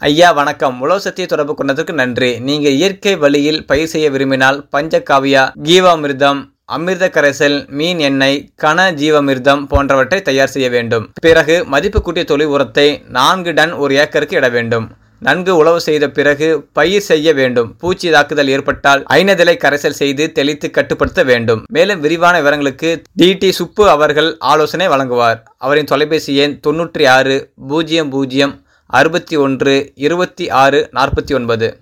ஐயா வணக்கம் உழவு சத்திய தொடர்பு கொண்டதற்கு நன்றி நீங்க இயற்கை வழியில் பயிர் செய்ய விரும்பினால் பஞ்சகாவியா ஜீவாமிர்தம் அமிர்த கரைசல் மீன் எண்ணெய் கன ஜீவமிர்தம் போன்றவற்றை தயார் செய்ய வேண்டும் பிறகு மதிப்பு கூட்டிய தொழில் உரத்தை நான்கு டன் ஒரு ஏக்கருக்கு இட வேண்டும் நன்கு உழவு செய்த பிறகு பயிர் செய்ய வேண்டும் பூச்சி தாக்குதல் ஏற்பட்டால் ஐநதிலை கரைசல் செய்து தெளித்து கட்டுப்படுத்த வேண்டும் மேலும் விரிவான விவரங்களுக்கு டிடி சுப்பு அவர்கள் ஆலோசனை வழங்குவார் அவரின் தொலைபேசி எண் தொன்னூற்றி ஆறு பூஜ்ஜியம் பூஜ்ஜியம் அறுபத்தி ஒன்று இருபத்தி ஆறு நாற்பத்தி ஒன்பது